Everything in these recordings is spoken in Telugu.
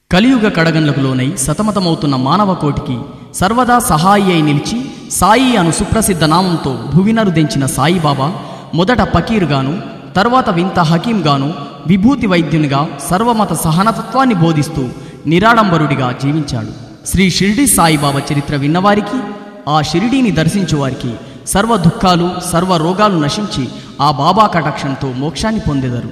కలియుగ కడగండ్లకు లోనై సతమతమవుతున్న మానవ కోటికి సర్వదా సహాయి అయి నిలిచి సాయి అను సుప్రసిద్ధ నామంతో భువినరుదెంచిన సాయిబాబా మొదట పకీరుగాను తర్వాత వింత హకీంగాను విభూతి వైద్యునిగా సర్వమత సహనతత్వాన్ని బోధిస్తూ నిరాడంబరుడిగా జీవించాడు శ్రీ షిరిడి సాయిబాబా చరిత్ర విన్నవారికి ఆ షిరిడీని దర్శించువారికి సర్వ దుఃఖాలు సర్వ రోగాలు నశించి ఆ బాబా కటాక్షంతో మోక్షాన్ని పొందెదరు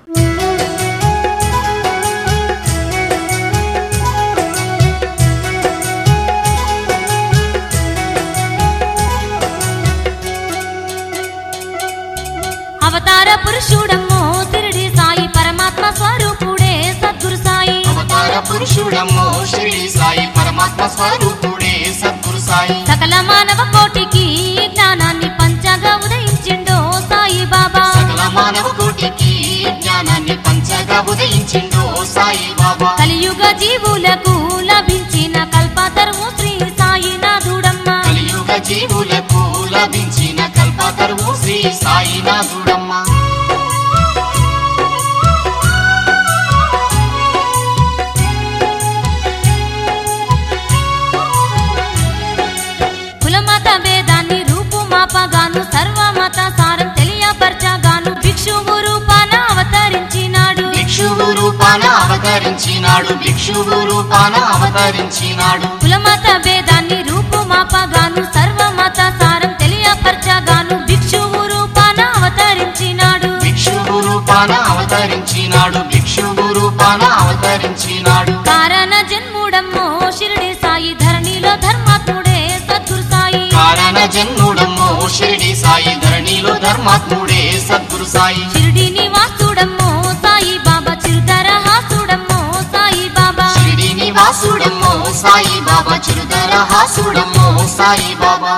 అవతార పురుషుడమ్మో తిరిడి సాయి పరమాత్మ స్వరూపుడే సద్గురు సాయి అవతార పురుషుడమ్మో షిరిడి సాయి పరమాత్మ స్వరూపుడే సద్గురు సాయి సకల మానవ కోటికి జ్ఞానాన్ని పంచగా ఉదయించిండో సాయి బాబా సకల మానవ కోటికి జ్ఞానాన్ని పంచగా ఉదయించిండు సాయి బాబా కలియుగ జీవులకు లభించిన కల్పతరువు శ్రీ సాయి నాథుడమ్మ కలియుగ జీవులకు లభించిన కల్పతరువు శ్రీ సాయినాథుడమ్మ కులమత భేదాన్ని రూపుమాపగాను సర్వమత సారం తెలియపరచగాను భిక్షువు రూపాన అవతరించినాడు భిక్షువు రూపాన అవతరించినాడు భిక్షువు రూపాన అవతరించినాడు కులమత భేదాన్ని రూపుమాపగాను సర్వమత సారం తెలియపరచగాను భిక్షువు రూపాన అవతరించినాడు భిక్షువు రూపాన అవతరించినాడు భిక్షువు రూపాన అవతరించినాడు కారణ జన్ముడమ్మో షిరిడి సాయి ధరణిలో ధర్మాత్ముడే సద్గురు సాయి కారణ జన్ముడమ్మో షిరిడి సాయి ధరణిలో ధర్మాత్ముడే సద్గురు సాయి షిరిడి నివాసుడమ్మో సాయి బాబా చిరుతర హాసుడమ్మో సాయి బాబా షిరిడి నివాసుడమ్మో సాయి బాబా చిరుధర హాసుడమ్మో సాయి బాబా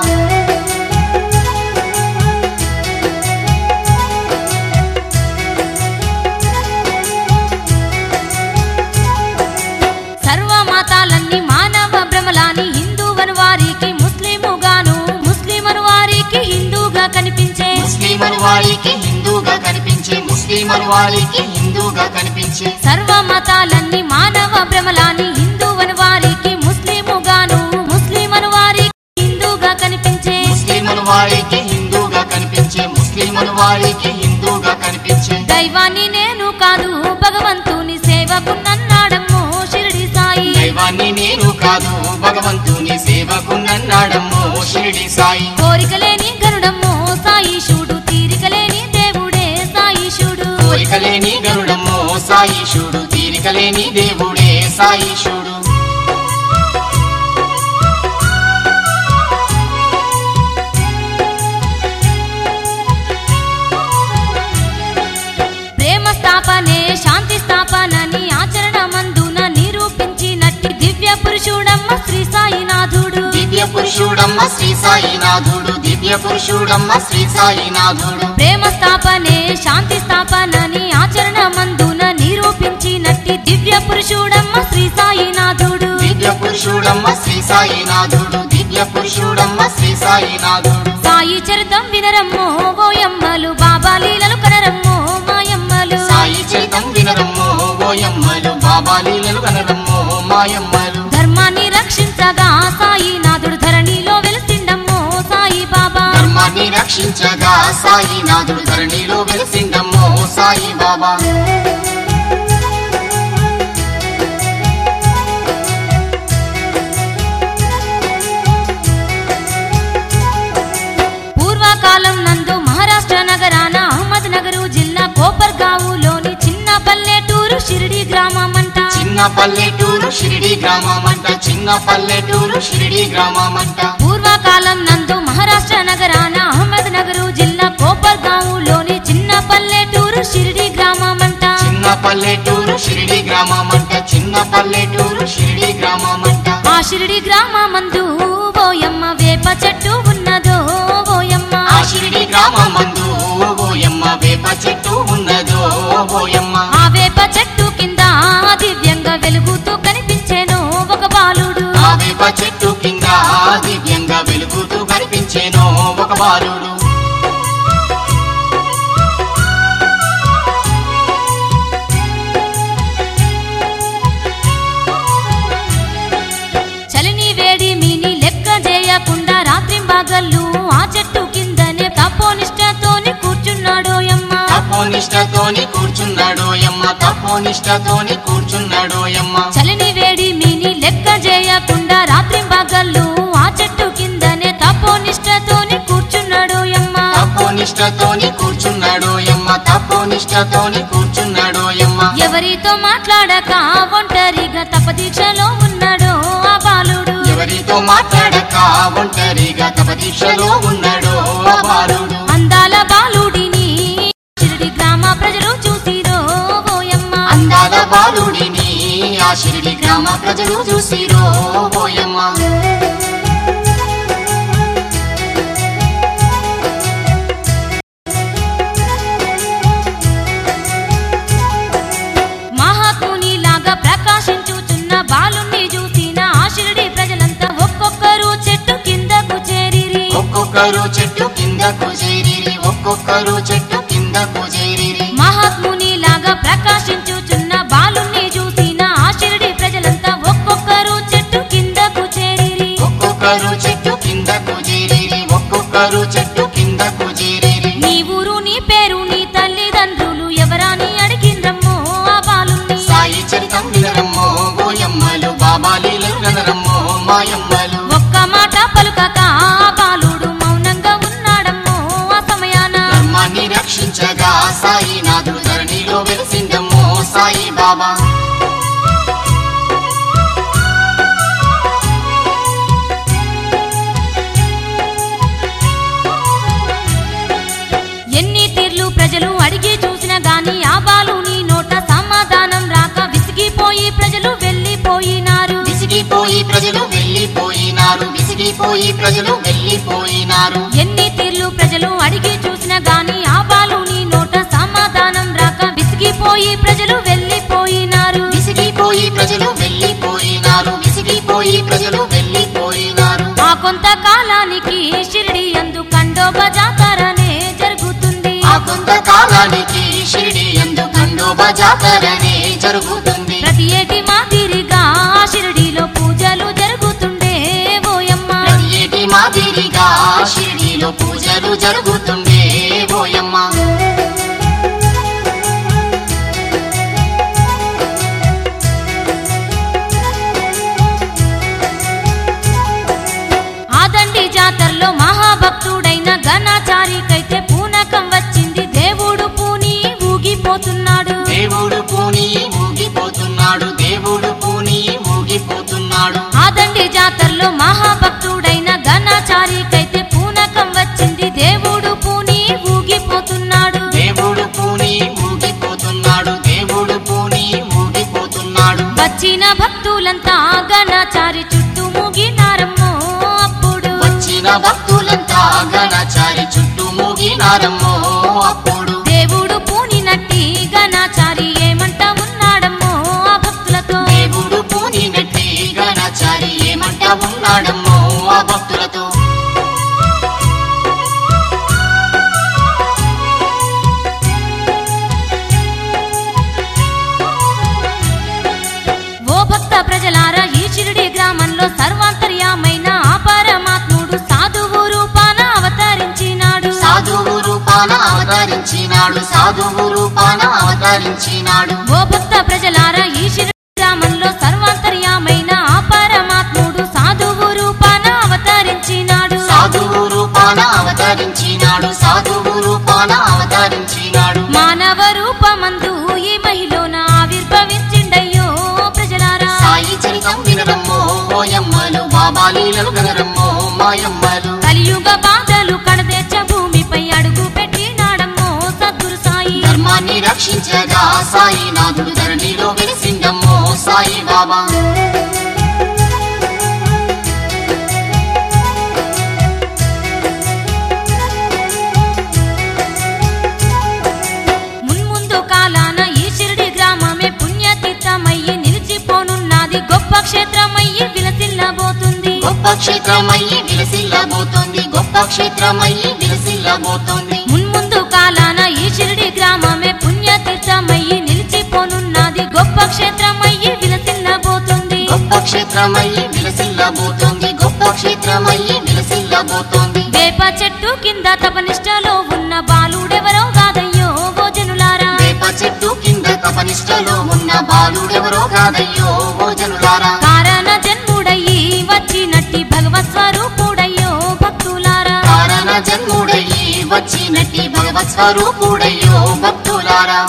సర్వ మతాలన్నీ మానవ భ్రమలాని హిందూవను వారికి ముస్లిముగాను ముస్లిమను వారికి హిందూగా కనిపించే ముస్లిమన్ వారికి హిందూగా కనిపించే ముస్లిమన్ వారికి హిందూగా కనిపించే సర్వ మతాలన్నీ మానవ భ్రమలాని హిందూవను వారికి ముస్లిముగాను ముస్లిమను వారికి హిందూగా కనిపించే ముస్లిమన్ వారికి హిందూగా కనిపించే ముస్లిమన్ వారికి హిందూగా కనిపించే దైవాన్ని నేను కాదు భగవంతుని సేవకు నన్నాడమ్మో షిరిడి సాయి దైవాన్ని నేను కాదు భగవంతుని సేవకు నన్నాడమ్మో షిరిడి సాయి కోరికలేని గరుడమ్మో సాయిషుడు తీరికలేని దేవుడే సాయిషుడు కోరికలేని గరుడమ్మో సాయిషుడు తీరికలేని దేవుడే సాయిషుడు ప్రేమ స్థాపనే శాంతి స్థాపనని ఆచరణ మందున నిరూపించినట్టి దివ్య పురుషుడమ్మ శ్రీ సాయినాథుడు దివ్య పురుషుడమ్మ శ్రీ సాయినాథుడు దివ్య పురుషుడమ్మ శ్రీ సాయినాథుడు ప్రేమ స్థాపనే శాంతి స్థాపనని ఆచరణ మందున నిరూపించినట్టి దివ్య పురుషుడమ్మ శ్రీ సాయినాథుడు దివ్య పురుషుడమ్మ శ్రీ సాయినాథుడు దివ్య పురుషుడమ్మ శ్రీ సాయినాథుడు సాయి చరితం వినరమ్మో ఓయమ్మలు బాబా లీలలు కనరమ్మో మాయమ్మలు సాయి చైతం వినరమ్మో ఓయమ్మలు బాబా లీలలు కనరమ్మో మాయమ్మలు ధర్మాన్ని రక్షించగా సాయినాథుడు ధరణిలో వెలిసిండమ్మో సాయి బాబా ధర్మాన్ని రక్షించగా సాయినాథుడు ధరణిలో వెలిసిండమ్మో సాయి బాబా పూర్వకాలం నందు మహారాష్ట్ర నగరాన అహ్మద్ నగరు జిల్లా కోపర్గావులోని చిన్న పల్లెటూరు షిరిడి గ్రామం అంట చిన్న పల్లెటూరు షిరిడి గ్రామమంట చిన్న పల్లెటూరు షిరిడి గ్రామమంట పూర్వకాలం నందు మహారాష్ట్ర నగరాన అహ్మద్ నగరు జిల్లా కోపర్గావులోని చిన్న పల్లెటూరు షిరిడి గ్రామం అంట చిన్న పల్లెటూరు షిరిడి గ్రామమంట చిన్న పల్లెటూరు షిరిడి గ్రామమంట ఆ షిరిడి గ్రామమందు ఓయమ్మ వేప చెట్టు ఉన్నదో ఓయమ్మ ఆ షిరిడి గ్రామమందు ఓయమ్మ వేప చెట్టు ఉన్నదో ఓయమ్మ ఆ వేప చెట్టు కింద దివ్యంగా వెలుగుతూ కనిపించేను ఒక బాలుడు ఆ వేప చెట్టు కింద దివ్యంగా వెలుగుతూ కనిపించేనో ఒక బాలుడు తపోనిష్టతోని కూర్చున్నాడు యమ్మ తపోనిష్టతోని కూర్చున్నాడు యమ్మ చలిని వేడి మీని లెక్క చేయకుండా రాత్రి పగళ్ళు ఆ చెట్టు కిందనే తపోనిష్టతోని కూర్చున్నాడు యమ్మ తపోనిష్టతోని కూర్చున్నాడు యమ్మ తపోనిష్టతోని కూర్చున్నాడు యమ్మ ఎవరితో మాట్లాడక ఒంటరిగా తపదీక్షలో ఉన్నాడు ఆ బాలుడు ఎవరితో మాట్లాడక ఒంటరిగా తపదీక్షలో ఉన్నాడు ఆ బాలుడు అందాల బాలుడిని షిరిడి గ్రామ ప్రజలు చూసిరో ఓయమ్మ అందాల బాలుడిని ఆ షిరిడి గ్రామ ప్రజలు చూసిరో ఓయమ్మ మహాత్ముని లాగా ప్రకాశించుచున్న బాలుణ్ణి చూసిన ఆ షిరిడి ప్రజలంతా ఒక్కొక్కరు చెట్టు కిందకు చేరిరి ఒక్కొక్కరు చెట్టు కిందకు చేరిరి ఒక్కొక్కరు చెట్టు కిందకు చేరిరి మహాత్ముని లాగా ప్రకాశించుచున్న బాలుణ్ణి చూసిన ఆ షిరిడి ప్రజలంతా ఒక్కొక్కరు చెట్టు కిందకు చేరిరి ఒక్కొక్కరు చెట్టు కిందకు చేరిరి ఒక్కొక్కరు చెట్టు కిందకు చేరిరి నీ ఊరు నీ పేరు నీ తల్లిదండ్రులు ఎవరాని అడిగిండ్రమ్మో ఆ బాలుణ్ణి సాయి చరితం వినరమ్మో ఓయమ్మలు బాబా లీలలు వినరమ్మో మాయమ్మలు ఒక్క మాట పలుకక ఆ బాలుడు మౌనంగా ఉన్నాడమ్మో ఆ సమయాన ధర్మాన్ని రక్షించగా సాయి నాథుడు ధరణిలో వెలిసిందమ్మో సాయి బాబా ఎన్ని తీర్లు ప్రజలు అడిగి చూసిన గాని ఆ బాలుని నోట సమాధానం రాక విసిగిపోయి ప్రజలు వెళ్ళిపోయినారు విసిగిపోయి ప్రజలు వెళ్ళిపోయినారు విసిగిపోయి ప్రజలు వెళ్ళిపోయినారు ఎన్ని తీర్లు ప్రజలు అడిగి చూసిన గాని ఆ బాలుని నోట సమాధానం రాక విసిగిపోయి ప్రజలు వెళ్ళిపోయినారు విసిగిపోయి ప్రజలు వెళ్ళిపోయినారు విసిగిపోయి ప్రజలు వెళ్ళిపోయినారు ఆ కొంతకాలానికి షిరిడి అందు కండోబ జాతరనే జరుగుతుంది ఆ కొంతకాలానికి షిరిడి ఎందు ఖండోబా జాతరనే జరుగుతుంది ప్రతి ఏటి మాదిరిగా ఆ షిరిడిలో పూజలు జరుగుతుండే ఓయమ్మ ప్రతి ఏటి మాదిరిగా షిరిడిలో పూజలు జరుగుతుండే ఓయమ్మ ఆదండి జాతరలో మహాభక్తుడైన ఘనాచారికైతే పూనకం వచ్చింది దేవుడు పూని ఊగిపోతున్నాడు దేవుడు పూని ఊగిపోతున్నాడు దేవుడు పూని ఊగిపోతున్నాడు ఆదండి జాతరలో మహాభక్తుడైన ఘనాచారికైతే పూనకం వచ్చింది దేవుడు పూని ఊగిపోతున్నాడు దేవుడు పూని ఊగిపోతున్నాడు దేవుడు పూని ఊగిపోతున్నాడు వచ్చిన భక్తులంతా ఘనాచారి చుట్టూ మూగినారమ్మో అప్పుడు వచ్చిన భక్తులంతా గణచారి చుట్టూ మూగినారమ్మో అప్పుడు దేవుడు పూనినట్టి ఘనాచారి ఏమంటా ఉన్నాడమ్మో ఆ భక్తులతో దేవుడు పూని నెట్టి గణచారి ఏమంటా ఉన్నాడమ్మో ఆ భక్తులతో ఓ భక్త ప్రజలారా ఈ షిరిడి గ్రామంలో సర్వాంతర్యామైన ఆ పరమాత్ముడు సాధువు రూపాన అవతరించినాడు సాధువు రూపాన అవతరించినాడు సాధువు రూపాన అవతరించినాడు ఓ భక్త ప్రజలారా ఈ షిరిడి గ్రామంలో సర్వాంతర్యామైన ఆ పరమాత్ముడు సాధువు రూపాన అవతరించినాడు సాధువు రూపాన అవతరించినాడు సాధువు రూపాన అవతరించినాడు మానవ రూపమందు ఈ మహిళన ఆవిర్భవించిండయ్యో ప్రజలారా సాయి చరితం వినరమ్మో ఓయమ్మలు బాబా లీలలు వినరమ్మో మాయమ్మలు కలియుగ బాధలు కడదెచ్చ భూమిపై అడుగు పెట్టినాడమ్మో సద్గురు సాయి ధర్మాన్ని రక్షించగా సాయి నాథుడు ధరణిలో వెలిసిందమ్మో సాయి బాబా మున్ముందు కాలాన ఈ షిరిడి గ్రామమే పుణ్యతీర్థమయ్యి నిలిచిపోనున్నది గొప్ప క్షేత్రమయ్యి విలసిల్లబోతుంది గొప్ప క్షేత్రమయ్యి విలసిల్లబోతోంది గొప్ప క్షేత్రమయ్యి విలసిల్లబోతోంది మున్ముందు కాలాన ఈ షిరిడి గ్రామమే పుణ్యతీర్థమయ్యి నిలిచిపోనున్నది గొప్ప క్షేత్రమయ్యి విలసిల్లబోతుంది గొప్ప క్షేత్రమయ్యి విలసిల్లబోతోంది గొప్ప క్షేత్రమయ్యి విలసిల్లబోతోంది వేప చెట్టు కింద తపనిష్టలో ఉన్న బాలుడెవరో కాదయ్యో భోజనులారా నిష్టలో ఉన్న బాలుడెవరో కాదయ్యో ఓ జనులారా కారణ జన్ముడయ్యి వచ్చినట్టి భగవత్ స్వరూపుడయ్యో భక్తులారా కారణ జన్ముడయ్యి వచ్చినట్టి భగవత్ స్వరూపుడయ్యో భక్తులారా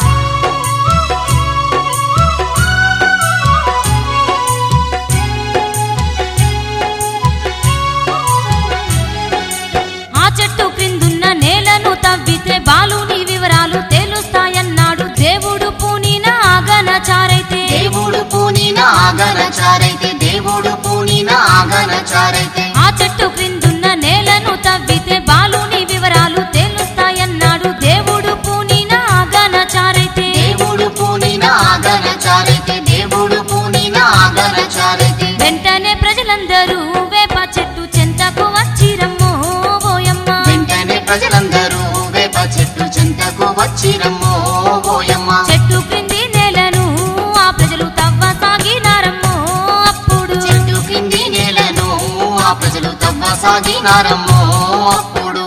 ఆ చెట్టు క్రిందున్న నేలను తవ్వితే బాలుని వివరాలు తెలుస్తాయన్నాడు దేవుడు పూనిన ఆగనచారైతే దేవుడు పూనిన ఆగనచారైతే దేవుడు పూనిన ఆగనచారైతే ఆ చెట్టు క్రిందున్న నేలను తవ్వితే బాలుని వివరాలు తెలుస్తాయన్నాడు దేవుడు పూనిన ఆగనచారైతే దేవుడు పూనిన ఆగనచారైతే దేవుడు పూనిన ఆగనచారైతే వెంటనే ప్రజలందరూ వేప చెట్టు చెంతకు వచ్చిరమ్మో ఓయమ్మ వెంటనే ప్రజలందరూ వేప చెట్టు చెంతకు వచ్చిరమ్మో ఓయమ్మ చెట్టు క్రింది నేలను ఆ ప్రజలు తవ్వ సాగినారమ్మో అప్పుడు చెట్టు కింది నేలను ఆ ప్రజలు తవ్వసాగినారమ్మో అప్పుడు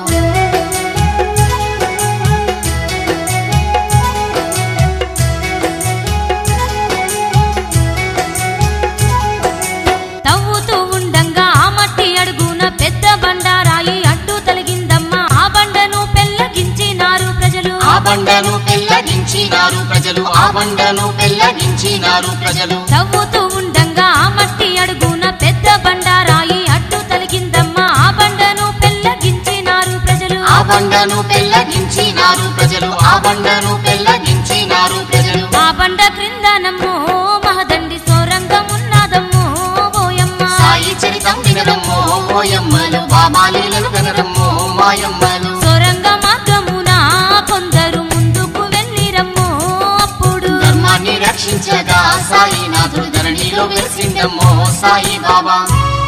తవ్వుతూ ఉండంగా ఆ మట్టి అడుగున పెద్ద బండారాయి అడ్డు తొలగిందమ్మా ఆ బండను పెల్లగించినారు ప్రజలు ఆ బండను పెల్లగించినారు ప్రజలు ఆ బండను పెల్లగించినారు ప్రజలు తవ్వుతూ ఉండంగా ఆ మట్టి అడుగున పెద్ద బండారాయి అడ్డు తొలగిందమ్మా ఆ బండను పెల్లగించినారు ప్రజలు ఆ బండను పెల్లగించినారు ప్రజలు ఆ బండను పెల్లగించినారు ప్రజలు ఆ బండ క్రిందనమ్మో మహదండి సోరంగం ఉన్నదమ్మో ఓయమ్మ సాయి చరితం వినరమ్మో ఓయమ్మలు బామాలీలను వినరమ్మో మాయమ్మలు సొరంగ మార్గమున కొందరు ముందుకు వెళ్ళిరమ్మో అప్పుడు ధర్మాన్ని రక్షించగా సాయినాథుడు ధరణిలో వెలిసిందమ్మో సాయి బాబా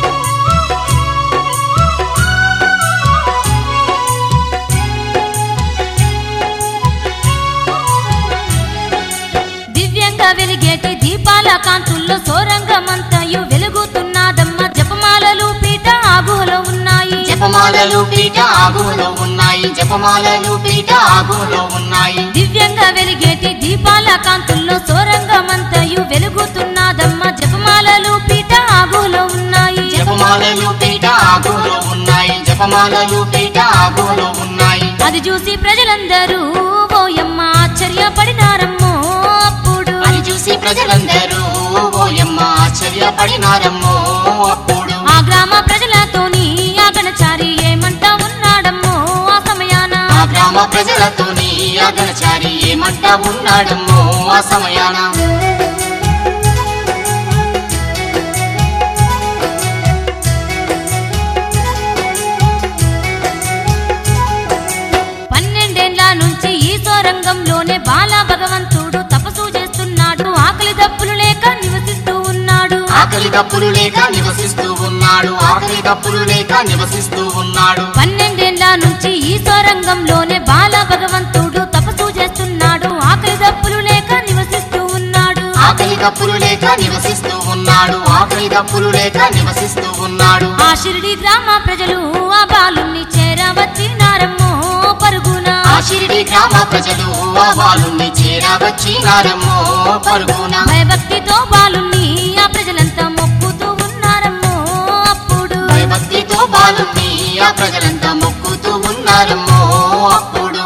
దివ్యంగా వెలిగేటి దీపాల కాంతుల్లో సోరంగమంతయు వెలుగుతున్నదమ్మ జపమాలలు పీట ఆగులో ఉన్నాయి జపమాలలు పీట ఆగులో ఉన్నాయి జపమాలలు పీట ఆగులో ఉన్నాయి దివ్యంగా వెలిగేటి దీపాల కాంతుల్లో సోరంగమంతయు వెలుగుతున్నదమ్మ జపమాలలు పీట ఆగులో ఉన్నాయి జపమాలలు పీట ఆగులో ఉన్నాయి జపమాలలు పీట ఆగులో ఉన్నాయి అది చూసి ప్రజలందరూ ఓయమ్మ ఆశ్చర్యపడినారమ్మో అప్పుడు అది చూసి ప్రజలందరూ ఓయమ్మ ఆశ్చర్యపడినారమ్మో అప్పుడు ఆ గ్రామ ప్రజలతోని ఆగనచారి ఏమంటా ఉన్నాడమ్మో ఆ సమయాన ఆ గ్రామ ప్రజలతోని అగనచారి ఏమంటా ఉన్నాడమ్మో ఆ సమయాన పన్నెండేండ్ల నుంచి ఈ సోరంగంలోనే బాల భగవంతుడు తపస్సు చేస్తున్నాడు ఆకలి దప్పులు లేక నివసిస్తూ ఉన్నాడు ఆకలి దప్పులు లేక నివసిస్తూ ఉన్నాడు ఆకలి దప్పులు లేక నివసిస్తూ ఉన్నాడు పన్నెండేండ్ల నుంచి ఈ సోరంగంలోనే బాల భగవంతుడు తపస్సు చేస్తున్నాడు ఆకలి దప్పులు లేక నివసిస్తూ ఉన్నాడు ఆకలి దప్పులు లేక నివసిస్తూ ఉన్నాడు ఆకలి దప్పులు లేక నివసిస్తూ ఉన్నాడు ఆ షిరిడి గ్రామ ప్రజలు ఆ బాలుణ్ణి చేరవచ్చినారమ్మో పరుగున ఆ షిరిడి గ్రామ ప్రజలు ఆ బాలుణ్ణి చేరవచ్చినారమ్మో పరుగున భయభక్తితో బాలుణ్ణి ఆ ప్రజలంతా మొక్కుతూ ఉన్నారమ్మో అప్పుడు భయభక్తితో బాలుణ్ణి ఆ ప్రజలంతా మొక్కుతూ ఉన్నారమ్మో అప్పుడు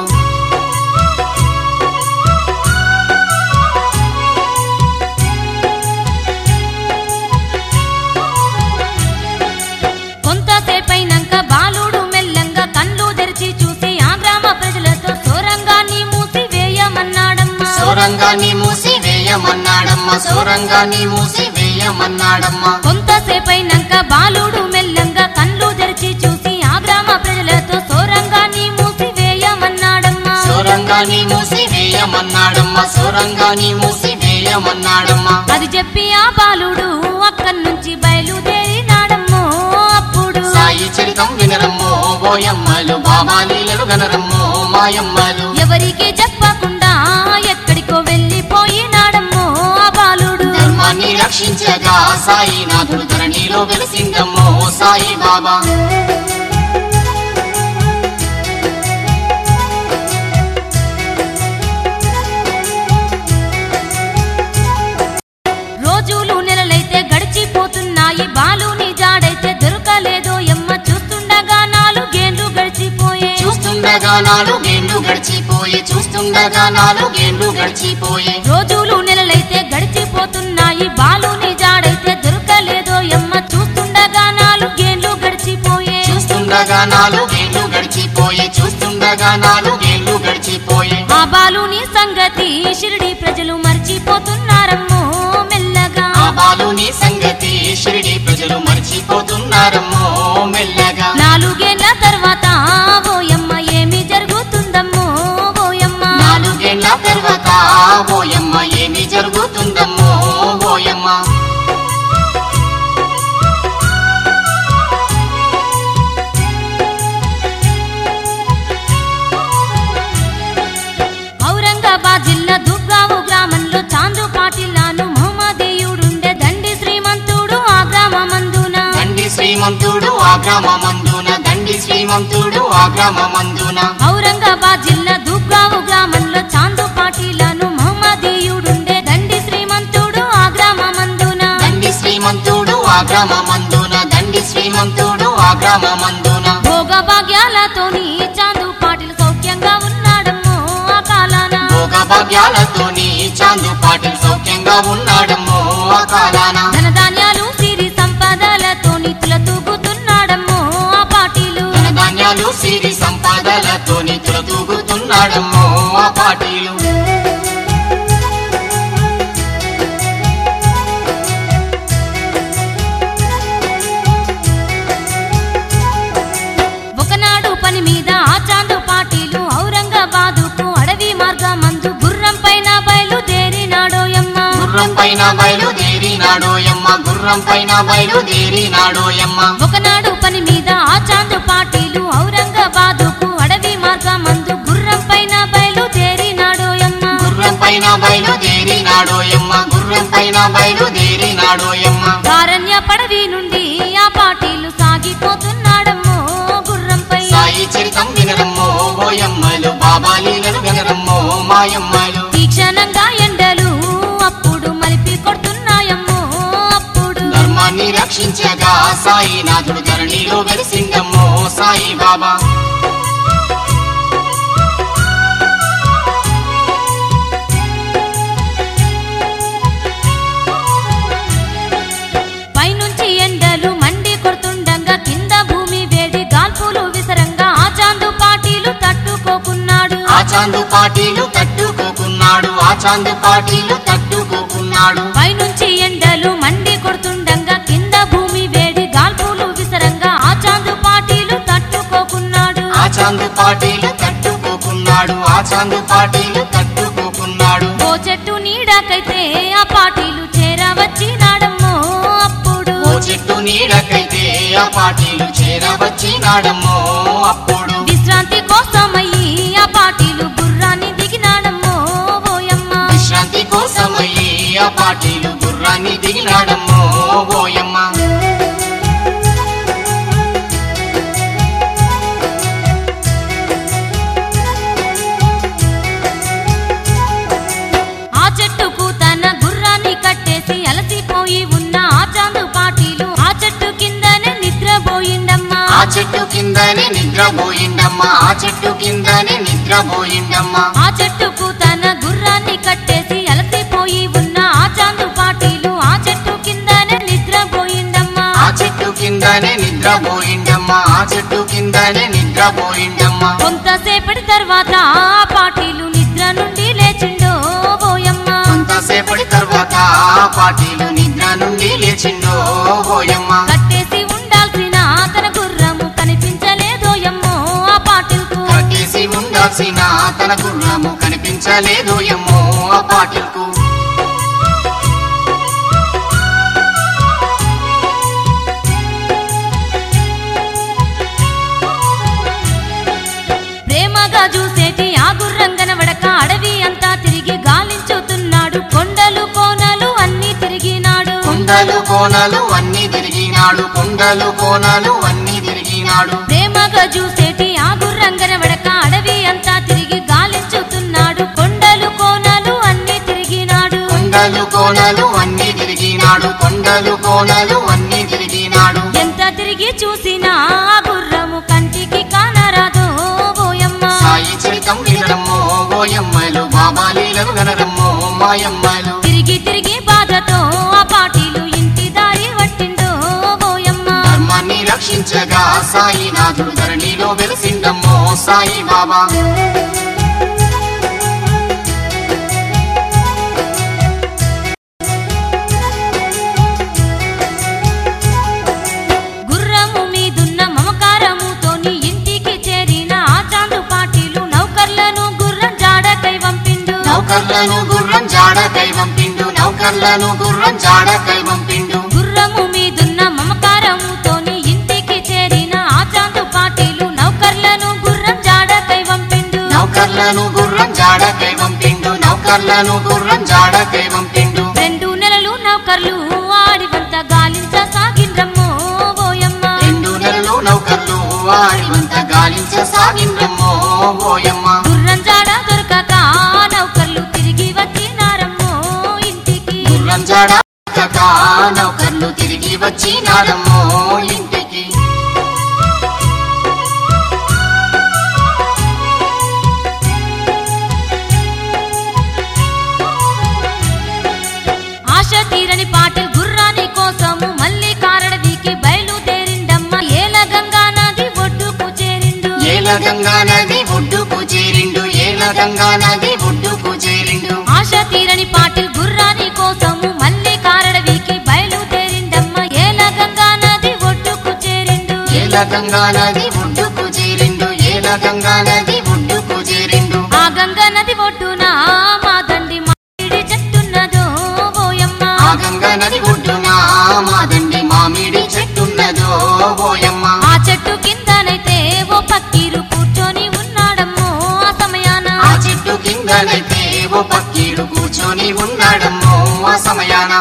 కొంతసేపైనాక బాలుడు మెల్లంగా కళ్ళు తెరిచి చూసి ఆ గ్రామ ప్రజలతో సోరంగాన్ని మూసి వేయమన్నాడమ్మా సోరంగాన్ని మూసి వేయమన్నాడమ్మ సోరంగాన్ని మూసి వేయమన్నాడమ్మ కొంతసేపైనాక బాలుడు మెల్లంగా కళ్ళు తెరిచి చూసి ఆ గ్రామ ప్రజలతో సోరంగాన్ని మూసి వేయమన్నాడమ్మా సోరంగాన్ని మూసి వేయమన్నాడమ్మ సోరంగాన్ని మూసి వేయమన్నాడమ్మ అది చెప్పి ఆ బాలుడు అక్కడి నుంచి బయలుదేరినాడమ్మో అప్పుడు సాయి చరితం వినరమ్మో ఓయమ్మలు బాబాలీలలు గనరమ్మో మాయమ్మలు ఎవరికి చెప్పకుండా ఎక్కడికో వెళ్ళిపోయినాడమ్మో ఆ బాలుడు ధర్మాన్ని రక్షించగా సాయినాథుడు ధరణిలో వెలిసిందమ్మో సాయి బాబా నాలుగేండ్లు గడిచిపోయే చూస్తుండగా నాలుగేండ్లు గడిచిపోయే రోజులు నెలలైతే గడిచిపోతున్నాయి బాలుని జాడైతే దొరకలేదో ఎమ్మ చూస్తుండగా నాలుగేండ్లు గడిచిపోయే చూస్తుండగా నాలుగేండ్లు గడిచిపోయే చూస్తుండగా నాలుగేండ్లు గడిచిపోయే ఆ బాలుని సంగతి షిరిడి ప్రజలు మర్చిపోతున్నారమ్మో మెల్లగా ఆ బాలుని సంగతి షిరిడి ప్రజలు మర్చిపోతున్నారమ్మో మెల్లగా నాలుగేళ్ల తర్వాత ఓయమ్మ ఏమి జరుగుతుందమ్మో ఓయమ్మ నాలుగేళ్ల తర్వాత ఓయమ్మ ఏమి జరుగుతుందమ్మో ఓయమ్మ ఔరంగాబాద్ జిల్లా దుర్గావు గ్రామంలో చాందు పాటిల్లాను మహమ్మదీయుడుండే దండి శ్రీమంతుడు ఆ గ్రామమందున దండి శ్రీమంతుడు ఆ గ్రామమందున దండి శ్రీమంతుడు ఆ గ్రామమందున ఔరంగాబాద్ జిల్లా దుర్గావు గ్రామంలో చాందు పాటిల్లాను మహమ్మదీయుడుండే దండి శ్రీమంతుడు ఆ గ్రామమందున దండి శ్రీమంతుడు ఆ గ్రామమందున దండి శ్రీమంతుడు ఆ గ్రామమందున భోగ భాగ్యాలతోని చాందు పాటిల్ సౌఖ్యంగా ఉన్నాడమ్మో ఆ కాలాన భోగ భాగ్యాలతోని చాందు పాటిల్ సౌఖ్యంగా ఉన్నాడమ్మో ఆ కాలాన ధనధాన్యాలు సిరి సంపదలతోని తులతూగుతున్నాడమ్మో ఆ పాటిలు ధనధాన్యాలు సిరి సంపాదలతోని తులతూగుతున్నాడమ్మో ఆ పాటీలు ఒకనాడు పని మీద ఆ చాందు పాటీలు ఔరంగాబాదుకు అడవి మార్గమందు గుర్రం పైన బయలుదేరినాడోయమ్మ గుర్రం పైన బయలుదేరినాడోయమ్మ గుర్రం పైన బయలుదేరినాడోయమ్మ ఒకనాడు పని మీద ఆ చాందు పాటీలు ఔరంగాబాదుకు అడవి మార్గమందు గుర్రం పైన బయలుదేరినాడోయమ్మ గుర్రం పైన బయలుదేరినాడోయమ్మ గుర్రం పైన బయలుదేరినాడోయమ్మ కారణ్య పడవి నుండి ఆ పాటీలు సాగిపోతున్నాడమ్మో గుర్రంపై సాయి చరితం వినరమ్మో ఓయమ్మలు బాబా లీలలు వినరమ్మో మాయమ్మలు తీక్షణంగా ఎండలు అప్పుడు మలిపి కొడుతున్నాయమ్మో అప్పుడు ధర్మాన్ని రక్షించగా సాయినాథుడు ధరణిలో వెలిసిందమ్మో సాయి బాబా పైనుంచి ఎండలు మండి కొడుతుండగా కింద భూమి వేడి గాల్పులు విసరంగా ఆ చాందు పాటీలు తట్టుకోకున్నాడు ఆ చాందు పాటీలు తట్టుకోకున్నాడు ఆ చాందు పాటీలు తట్టుకోకున్నాడు పైనుంచి ఎండలు మండి కొడుతుండగా కింద భూమి వేడి గాల్పులు విసరంగా ఆ చాందు పాటీలు తట్టుకోకున్నాడు ఆ చాందు పాటీలు తట్టుకోకున్నాడు ఆ చాందు పాటీలు తట్టుకోకున్నాడు ఓ చెట్టు నీడకైతే ఆ పాటీలు చేరవచ్చినాడమ్మో అప్పుడు ఓ చెట్టు నీడకైతే ఆ పాటీలు చేరవచ్చినాడమ్మో అప్పుడు విశ్రాంతి కోసమయ్యి ఆ పాటీలు గుర్రాన్ని దిగినాడమ్మో ఓయమ్మ విశ్రాంతి కోసమయ్యి ఆ పాటీలు గుర్రాన్ని దిగినాడమ్మో ఓయమ్మ ఆ చెట్టుకు తన గుర్రాన్ని కట్టేసి అలసిపోయి ఉన్న ఆ చాందు పాటీలు ఆ చెట్టు కిందనే నిద్రపోయిండమ్మా ఆ చెట్టు కిందనే నిద్రపోయిండమ్మా ఆ చెట్టు కిందనే నిద్రపోయిండమ్మా ఆ చెట్టుకు తన గుర్రాన్ని కట్టేసి అలసిపోయి ఉన్న ఆ చాందు పాటీలు ఆ చెట్టు కిందనే నిద్రపోయిండమ్మా ఆ చెట్టు కిందనే నిద్రపోయిండమ్మా ఆ చెట్టు కిందనే నిద్రపోయిండమ్మా కొంతసేపటి తర్వాత ఆ పాటీలు నిద్ర నుండి లేచిండో ఓయమ్మ కొంతసేపటి తర్వాత ఆ పాటీలు నిద్ర నుండి లేచిండో ఓయమ్మ కట్టేసి ఉండాల్సిన తన గుర్రము కనిపించలేదోయమ్మో ఆ పాటిల్కు కట్టేసి ఉండాల్సిన తన గుర్రము కనిపించలేదు ఎమ్మో ఆ పాటలకు ప్రేమగా చూసేటి ఆ గుర్రం కనబడక అడవి అంతా తిరిగి గాలించుతున్నాడు కొండలు కోనలు అన్ని తిరిగినాడు కొండలు కోనలు అన్ని తిరిగినాడు కొండలు కోనలు అన్ని తిరిగినాడు ప్రేమగా చూసేటి ఆ గుర్రం కనబడక అడవి అంతా తిరిగి గాలించుతున్నాడు కొండలు కోనలు అన్ని తిరిగినాడు కొండలు కోనలు అన్ని తిరిగినాడు కొండలు కోనలు అన్ని తిరిగినాడు ఎంత తిరిగి చూసినా ఆ గుర్రము కంటికి కానరాదో ఓయమ్మ ఓయమ్మలు బాబా లీలలు గనరమ్మో మాయమ్మలు తిరిగి తిరిగి బాధతో ఆ పాటీలు ఇంటి దారి పట్టిండో ఓయమ్మ ధర్మాన్ని రక్షించగా సాయినాథుడు ధరణిలో వెలిసిండమ్మో సాయి బాబా గుర్రము మీదున్న మమకారముతోని ఇంటికి చేరిన ఆ చాందు పాటీలు నౌకర్లను గుర్రం జాడకై వంపిండు నౌకర్లను గుర్రం జాడ దైవం పిండు నౌకర్లను గుర్రం జాడ దైవం పిండు గుర్రము మీదున్న మమకారముతోని ఇంటికి చేరిన ఆ చాందు పాటీలు నౌకర్లను గుర్రం జాడకై వంపిండు నౌకర్లను గుర్రం జాడ దైవం పిండు నౌకర్లను గుర్రం జాడ దైవం పిండు రెండు నెలలు నౌకర్లు ఆడివంత గాలించ సాగిండ్రమ్మో ఓయమ్మ రెండు నెలలు నౌకర్లు వాడివంత గాలించసాగిండ్రమ్మో ఓయమ్మ గుర్రం జాడ దొరకక నౌకర్లు తిరిగి వచ్చినారమ్మో ఇంటికి గుర్రం జాడ కథ నౌకర్లు తిరిగి వచ్చినారమ్మో ఇంటికి ఆశ తీరని పాటలు గుర్రాని కోసము మళ్ళీ కారడవికి బయలుదేరిండమ్మ ఏల గంగా నది ఒడ్డుకు చేరిండు ఏల గంగా నది ఒడ్డుకు చేరిండు ఏల గంగా నది ఒడ్డుకు చేరిండు ఆశ తీరని పాటలు గుర్రాని కోసము మళ్ళీ కారడవికి బయలుదేరిండమ్మ ఏల గంగా నది ఒడ్డుకు చేరిండు ఏల గంగా నది ఒడ్డుకు చేరిండు ఏల గంగా నది ఒడ్డుకు చేరిండు ఆ గంగా నది ఒడ్డున మా దండి మామిడి చెట్టున్నదో ఓయమ్మ ఆ గంగా నది ఒడ్డున మాదండి మామిడి చెట్టున్నదో ఓయమ్మ ఆ చెట్టు కిందనైతే ఓ పక్కీరు కూర్చొని ఉన్నాడమ్మో ఆ సమయాన ఆ చెట్టు కిందనైతే ఓ పక్కీడు కూర్చొని ఉన్నాడమ్మో ఆ సమయాన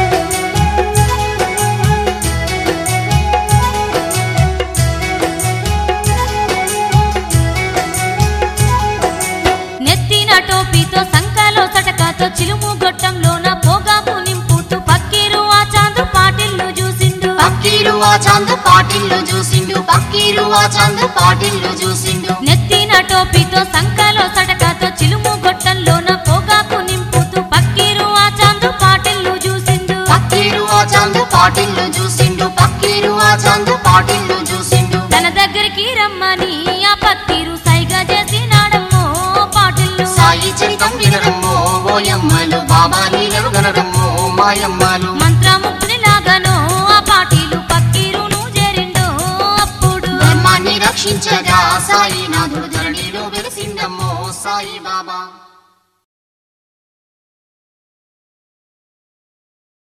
నెత్తిన టోపీతో సంకలో సటకాతో చిలుము గొట్టంలోన పోగాకు నింపుతూ పక్కీరు ఆ చాందు పాటిల్లు చూసిండు పక్కీరు ఆ చాంద పాటిల్లు చూసిండు పక్కీరు ఆ చాంద పాటిల్లు చూసిండు నెత్తిన టోపీతో సంకలో సటకాతో చిలుము గొట్టంలోన పోగాకు నింపుతూ పక్కీరు ఆ చాందు పాటిల్లు చూసిండు పక్కీరు ఆ చాంద పాటిల్లు చూసిండు పక్కీరు ఆ చాంద పాటిల్లు చూసిండు తన దగ్గరికి రమ్మని ఆ పక్కీరు సైగా చేసినాడమ్మో పాటిల్లు సాయి చరితం వినరమ్మో ఓయమ్మలు బాబా లీలలు గనరమ్మో మాయమ్మలు మంత్రముగ్ధుని లాగానో ఆ పాటీలు పక్కీరును చేరిండో అప్పుడు ధర్మాన్ని రక్షించగా సాయి